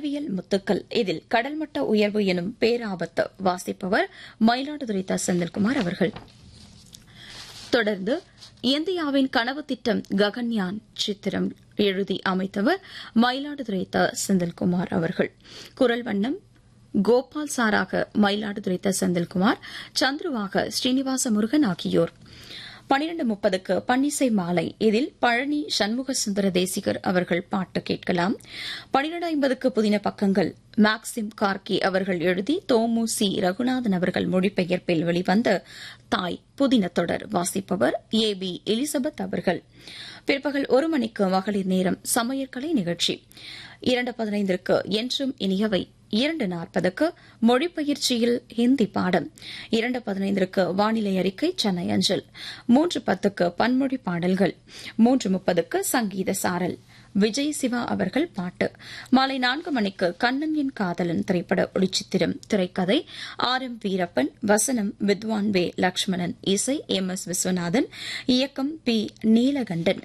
அறிவியல் முத்துக்கள் இதில் கடல்மட்ட உயர்வு எனும் பேராபத்து வாசிப்பவர் மயிலாடுதுறை த செந்தில்குமார் அவர்கள் தொடர்ந்து இந்தியாவின் கனவு திட்டம் ககன்யான் சித்திரம் எழுதி அமைத்தவர் மயிலாடுதுறை த செந்தில்குமார் அவர்கள் குரல் வண்ணம் கோபால் சாராக மயிலாடுதுறை த செந்தில்குமார் சந்துருவாக ஸ்ரீனிவாச முருகன் ஆகியோர் பனிரண்டு முப்பதுக்கு பன்னிசை மாலை இதில் பழனி சண்முக சுந்தர தேசிகர் அவர்கள் பாட்டு கேட்கலாம் பனிரெண்டு ஐம்பதுக்கு புதின பக்கங்கள் மேக்சிம் கார்கி அவர்கள் எழுதி தோமு சி ரகுநாதன் அவர்கள் மொழிபெயர்ப்பில் வெளிவந்த தாய் புதின தொடர் வாசிப்பவர் ஏ பி எலிசபெத் அவர்கள் பிற்பகல் ஒரு மணிக்கு மகளிர் நேரம் சமையற்கலை நிகழ்ச்சி இரண்டு பதினைந்திற்கு என்றும் இனியவை இரண்டு நாற்பதுக்கு மொழிப்பயிற்சியில் ஹிந்தி பாடம் இரண்டு பதினைந்திற்கு வானிலை அறிக்கை சென்னை அஞ்சல் மூன்று பத்துக்கு பன்மொழி பாடல்கள் மூன்று முப்பதுக்கு சங்கீத சாரல் விஜய் சிவா அவர்கள் பாட்டு மாலை நான்கு மணிக்கு கண்ணன் என் காதலன் திரைப்பட ஒளிச்சித்திரம் திரைக்கதை ஆர் எம் வீரப்பன் வசனம் வித்வான் வே லக்ஷ்மணன் இசை எம் எஸ் விஸ்வநாதன் இயக்கம் பி நீலகண்டன்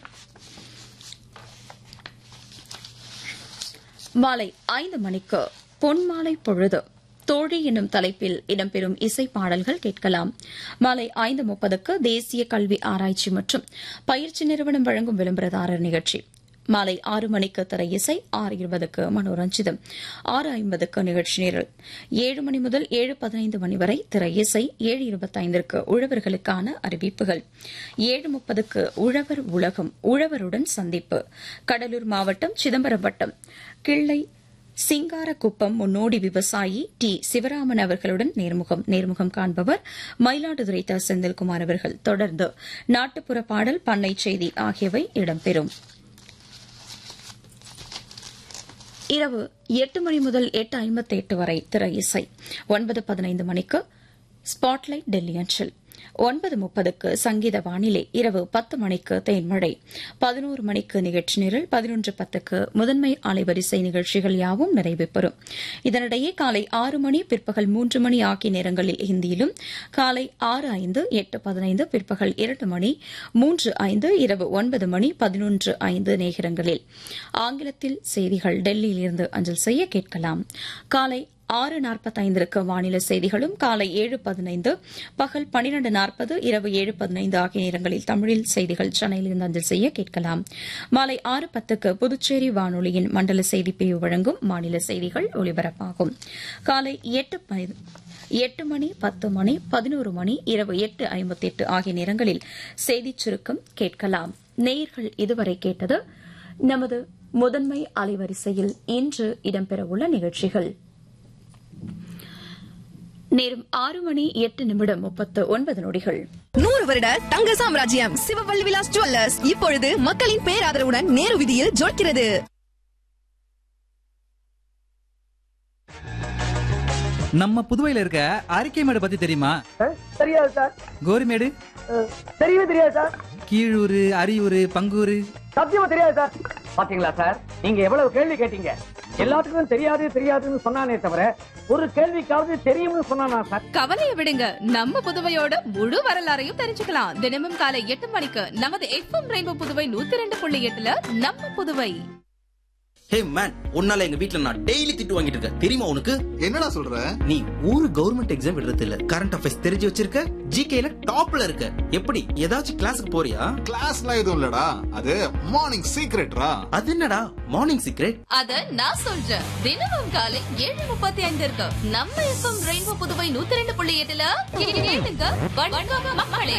மாலை ஐந்து மணிக்கு பொன்மாலை பொழுது தோழி என்னும் தலைப்பில் இடம்பெறும் இசை பாடல்கள் கேட்கலாம் மாலை ஐந்து முப்பதுக்கு தேசிய கல்வி ஆராய்ச்சி மற்றும் பயிற்சி நிறுவனம் வழங்கும் விளம்பரதாரர் நிகழ்ச்சி மாலை ஆறு மணிக்கு திரை இசை ஆறு இருபதுக்கு மனோரஞ்சிதம் ஆறு ஐம்பதுக்கு நிகழ்ச்சி நிரல் ஏழு மணி முதல் ஏழு பதினைந்து மணி வரை திரை இசை ஏழு இருபத்தைந்திற்கு உழவர்களுக்கான அறிவிப்புகள் ஏழு முப்பதுக்கு உழவர் உலகம் உழவருடன் சந்திப்பு கடலூர் மாவட்டம் சிதம்பரம் வட்டம் கிள்ளை சிங்காரக்குப்பம் முன்னோடி விவசாயி டி சிவராமன் அவர்களுடன் நேர்முகம் நேர்முகம் காண்பவர் மயிலாடுதுறை த செந்தில்குமார் அவர்கள் தொடர்ந்து நாட்டுப்புற பாடல் பண்ணை செய்தி ஆகியவை இடம்பெறும் இரவு எட்டு மணி முதல் எட்டு ஐம்பத்தி எட்டு வரை திரை இசை ஒன்பது பதினைந்து மணிக்கு ஸ்பாட்லைட் டெல்லி அஞ்சல் ஒன்பது முப்பதுக்கு சங்கீத வானிலை இரவு பத்து மணிக்கு தேன்மழை பதினோரு மணிக்கு நிகழ்ச்சி நிரல் பதினொன்று பத்துக்கு முதன்மை அலைவரிசை நிகழ்ச்சிகள் யாவும் நிறைவு பெறும் இதனிடையே காலை ஆறு மணி பிற்பகல் மூன்று மணி ஆகிய நேரங்களில் ஹிந்தியிலும் காலை ஆறு ஐந்து எட்டு பதினைந்து பிற்பகல் இரண்டு மணி மூன்று ஐந்து இரவு ஒன்பது மணி பதினொன்று ஐந்து நேரங்களில் ஆங்கிலத்தில் செய்திகள் டெல்லியிலிருந்து அஞ்சல் செய்ய கேட்கலாம் காலை ஆறு நாற்பத்தைந்திற்கு வானிலை செய்திகளும் காலை ஏழு பதினைந்து பகல் பனிரண்டு நாற்பது இரவு ஏழு பதினைந்து ஆகிய நேரங்களில் தமிழில் செய்திகள் சென்னையிலிருந்து அஞ்சல் செய்ய கேட்கலாம் மாலை ஆறு பத்துக்கு புதுச்சேரி வானொலியின் மண்டல செய்திப்பிரிவு வழங்கும் மாநில செய்திகள் ஒலிபரப்பாகும் காலை எட்டு எட்டு மணி பத்து மணி பதினோரு மணி இரவு எட்டு ஐம்பத்தி எட்டு ஆகிய நேரங்களில் செய்திச் சுருக்கம் கேட்கலாம் நேயர்கள் இதுவரை கேட்டது நமது முதன்மை அலைவரிசையில் இன்று இடம்பெறவுள்ள நிகழ்ச்சிகள் நேரம் ஆறு மணி எட்டு நிமிடம் முப்பத்து ஒன்பது நொடிகள் நூறு வருட தங்க சாம்ராஜ்யம் சிவவல்லி விலாஸ் ஜுவல்லர்ஸ் இப்பொழுது மக்களின் பேராதரவுடன் நேரு வீதியில் ஜொலிக்கிறது நம்ம புதுவையில இருக்க அரிக்கைமேடு பத்தி தெரியுமா தெரியாது சார் கோரிமேடு அஹ், தெரியவே தெரியாது சார் கீழூர் அரியூர் பங்கூர் சத்தியமா தெரியாது சார் பாத்தீங்களா சார் நீங்க எவ்வளவு கேள்வி கேட்டீங்க எல்லாத்துக்கும் தெரியாது தெரியாதுன்னு சொன்னானே தவிர ஒரு கேள்விக்காவது தெரியும்னு சொன்னானா சார் கவலைய விடுங்க நம்ம புதுவையோட முழு வரலாறையும் தெரிஞ்சுக்கலாம் தினமும் காலை எட்டு மணிக்கு நமது எஃப்எம் ரெயின்போ புதுவை நூத்தி ரெண்டு புள்ளி எட்டுல நம்ம புதுவை ஹே மேன் உன்னால எங்க வீட்ல நான் டெய்லி திட்டு வாங்கிட்டு இருக்கேன் தெரியுமா உனக்கு என்னடா சொல்ற நீ ஒரு கவர்மெண்ட் எக்ஸாம் எழுதுறது இல்ல கரண்ட் அஃபேர்ஸ் தெரிஞ்சு வச்சிருக்க ஜிகேல டாப்ல இருக்க எப்படி ஏதாச்சும் கிளாஸுக்கு போறியா கிளாஸ்லாம் எதுவும் இல்லடா அது மார்னிங் சீக்ரெட்ரா அது என்னடா மார்னிங் சீக்ரெட் அத நான் சொல்றேன் தினமும் காலை ஏழு முப்பத்தி ஐந்து இருக்கு நம்ம எஃப்எம் ரெயின்போ புதுவை நூத்தி ரெண்டு புள்ளி எட்டுல கேளுங்க வணக்கம் மக்களே